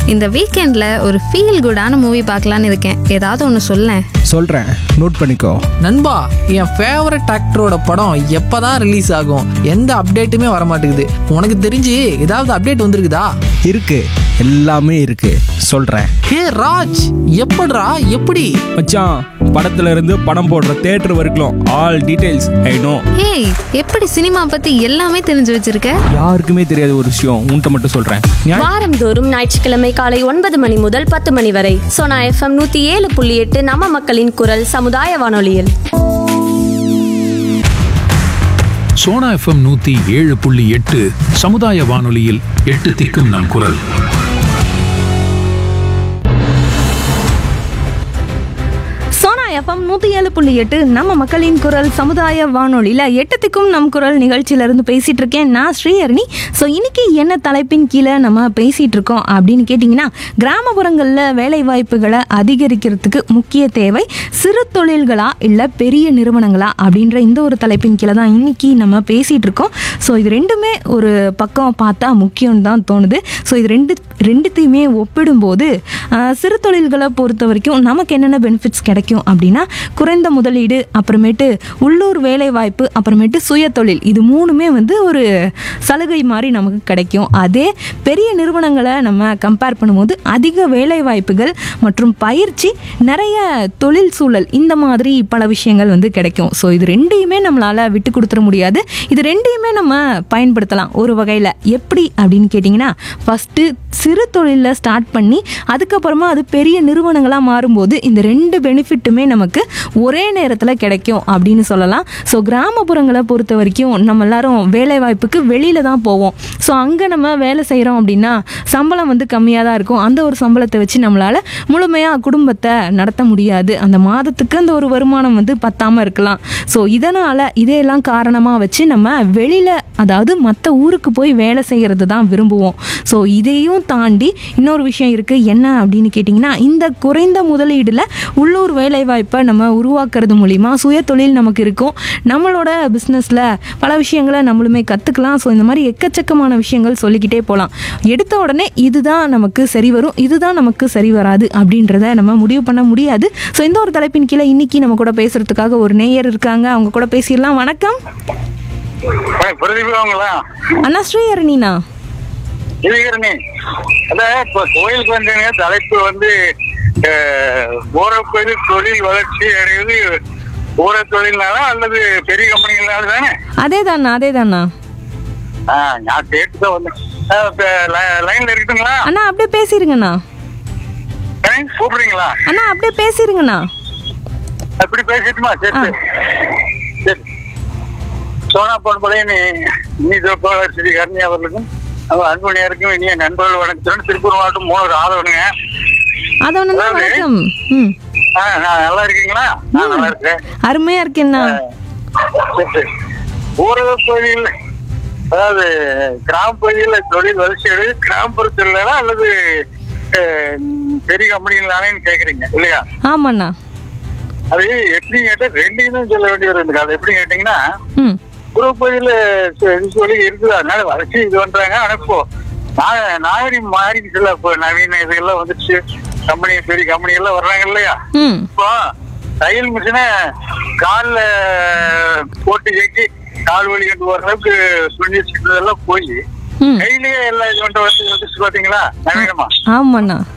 இந்த வீக்கெண்ட்ல ஒரு ஃபீல் குடான மூவி பார்க்கலான்னு இருக்கேன் ஏதாவது ஒன்று சொல்லேன் சொல்கிறேன் நோட் பண்ணிக்கோ நண்பா என் ஃபேவரட் ஆக்டரோட படம் எப்பதான் ரிலீஸ் ஆகும் எந்த அப்டேட்டுமே வர மாட்டேங்குது உனக்கு தெரிஞ்சு ஏதாவது அப்டேட் வந்திருக்குதா இருக்கு எல்லாமே இருக்கு சொல்கிறேன் ஹே ராஜ் எப்படிடா எப்படி மச்சான் படத்துல இருந்து படம் போடுற தேட்டர் வரைக்கும் ஆல் டீடைல்ஸ் ஐ நோ ஏய் எப்படி சினிமா பத்தி எல்லாமே தெரிஞ்சு வச்சிருக்க யாருக்குமே தெரியாத ஒரு விஷயம் உன்கிட்ட மட்டும் சொல்கிறேன் வாரந்தோறும் ஞாயிற்றுக்கிழமை காலை ஒன்பது மணி முதல் பத்து மணி வரை சோனா எஃப்எம் நூத்தி ஏழு புள்ளி எட்டு நம்ம மக்களின் குரல் சமுதாய வானொலியில் சோனா எஃப்எம் நூத்தி ஏழு புள்ளி எட்டு சமுதாய வானொலியில் எட்டு திக்கும் நம் குரல் சோனா எஃப்எம் நூற்றி ஏழு புள்ளி எட்டு நம்ம மக்களின் குரல் சமுதாய வானொலியில் எட்டத்துக்கும் நம் குரல் நிகழ்ச்சியிலேருந்து பேசிகிட்டு இருக்கேன் நான் ஸ்ரீஹரணி ஸோ இன்னைக்கு என்ன தலைப்பின் கீழே நம்ம பேசிகிட்டு இருக்கோம் அப்படின்னு கேட்டிங்கன்னா கிராமப்புறங்களில் வேலை வாய்ப்புகளை அதிகரிக்கிறதுக்கு முக்கிய தேவை சிறு தொழில்களா இல்லை பெரிய நிறுவனங்களா அப்படின்ற இந்த ஒரு தலைப்பின் கீழே தான் இன்னைக்கு நம்ம பேசிகிட்டு இருக்கோம் ஸோ இது ரெண்டுமே ஒரு பக்கம் பார்த்தா முக்கியம் தான் தோணுது ஸோ இது ரெண்டு ரெண்டுத்தையுமே ஒப்பிடும்போது ஆஹ், சிறு தொழில்களை பொறுத்த வரைக்கும் நமக்கு என்னென்ன பெனிஃபிட்ஸ் கிடைக்கும் அப்படின்னா குறைந்த முதலீடு அப்புறமேட்டு உள்ளூர் வேலை வாய்ப்பு அப்புறமேட்டு சுய தொழில் இது மூணுமே வந்து ஒரு சலுகை மாதிரி நமக்கு கிடைக்கும் அதே பெரிய நிறுவனங்களை நம்ம கம்பேர் பண்ணும்போது அதிக வேலை வாய்ப்புகள் மற்றும் பயிற்சி நிறைய தொழில் சூழல் இந்த மாதிரி பல விஷயங்கள் வந்து கிடைக்கும் ஸோ இது ரெண்டையுமே நம்மளால் விட்டு கொடுத்துட முடியாது இது ரெண்டையுமே நம்ம பயன்படுத்தலாம் ஒரு வகையில் எப்படி அப்படின்னு கேட்டிங்கன்னா ஃபஸ்ட்டு சிறு தொழிலில் ஸ்டார்ட் பண்ணி அதுக்கப்புறமா அது பெரிய நிறுவனங்களாக மாறும்போது இந்த ரெண்டு பெனிஃபிட்டுமே நமக்கு ஒரே நேரத்தில் கிடைக்கும் அப்படின்னு சொல்லலாம் ஸோ கிராமப்புறங்களை பொறுத்த வரைக்கும் நம்ம எல்லாரும் வேலை வாய்ப்புக்கு வெளியில தான் போவோம் ஸோ அங்கே நம்ம வேலை செய்கிறோம் அப்படின்னா சம்பளம் வந்து கம்மியாக தான் இருக்கும் அந்த ஒரு சம்பளத்தை வச்சு நம்மளால் முழுமையாக குடும்பத்தை நடத்த முடியாது அந்த மாதத்துக்கு அந்த ஒரு வருமானம் வந்து பத்தாமல் இருக்கலாம் ஸோ இதனால் இதையெல்லாம் காரணமாக வச்சு நம்ம வெளியில் அதாவது மற்ற ஊருக்கு போய் வேலை செய்கிறது தான் விரும்புவோம் ஸோ இதையும் தாண்டி இன்னொரு விஷயம் இருக்குது என்ன அப்படின்னு கேட்டிங்கன்னா இந்த குறைந்த முதலீடில் உள்ளூர் வேலைவாய்ப்பை நம்ம உருவாக்குறது மூலிமா சுய தொழில் நமக்கு இருக்கும் நம்மளோட பிஸ்னஸில் பல விஷயங்களை நம்மளுமே கற்றுக்கலாம் ஸோ இந்த மாதிரி எக்கச்சக்கமான விஷயங்கள் சொல்லிக்கிட்டே போகலாம் எடுத்த உடனே இதுதான் நமக்கு சரி வரும் இதுதான் நமக்கு சரி வராது அப்படின்றத நம்ம முடிவு பண்ண முடியாது ஸோ இந்த ஒரு தலைப்பின் கீழே இன்னைக்கு நம்ம கூட பேசுறதுக்காக ஒரு நேயர் இருக்காங்க அவங்க கூட பேசிடலாம் வணக்கம் பிரதிபங்களா அண்ணா ஸ்ரீஹரணினா இருக்கிறனே அதான் இப்போ கோயிலுக்கு வந்தீங்க தலைப்பு வந்து ஊரப்பது தொழில் வளர்ச்சி அடைவது ஊர தொழில்னால அல்லது பெரிய கம்பெனிகளால தானே அதே தாண்ணா அதே தாண்ணா ஆ, நான் கேட்டு தான் வந்தேன் ஆ, இப்ப ல- லைன்ல இருக்குங்களா அண்ணா அப்படியே பேசிருங்கண்ணா ஆ, கூப்பிடுறீங்களா அண்ணா அப்படியே பேசிருங்கண்ணா அப்படி பேசிட்டுமா சரி சரி சரி சோனா பொன்பலை நீ நீ சிறப்பாளர் ஸ்ரீ கருணி அவர்களுக்கும் அவர் அன்புணியருக்கும் இனிய நண்பர்கள் வணக்கத்துடன் திருப்பூர் மாவட்டம் மூணு ஆதவனுங்க அதை ஒன்று அதாவது- வணக்கம் ம் ஆ, நான் நல்லா இருக்கீங்களா நான் நல்லா இருக்கேன் அருமையா இருக்கேண்ணா சரி, சரி. ஊரக பகுதியில் அதாவது கிராம பகுதியில் தொழில் வளர்ச்சி அடையுது கிராமப்புறத்தில் அல்லது அஹ், பெரிய கம்பெனிகளானு கேக்குறீங்க இல்லையா ஆமாண்ணா அது எப்படி கேட்டா ரெண்டையும் தான் சொல்ல வேண்டி வருது அது எப்படி கேட்டீங்கன்னா ம் ஊரக பகுதியில சொ- இது சொல்லி இருக்குது அதனால வளர்ச்சி இது பண்றாங்க ஆனா இப்போ நா- நாகரி மாறிடுச்சுல இப்போ நவீன இதெல்லாம் வந்துச்சு கம்பெனி பெரிய கம்பெனி எல்லாம் வர்றாங்க இல்லையா ம் இப்போ தையல் மிஷினை கால்ல போட்டு ஏக்கி கால் வலி கண்டு வர அளவுக்கு சொல்லி எல்லாம் போய் ம் கையிலேயே எல்லாம் இது பண்ற வசதி வந்துச்சு பாத்தீங்களா நவீனமா ஆமாண்ணா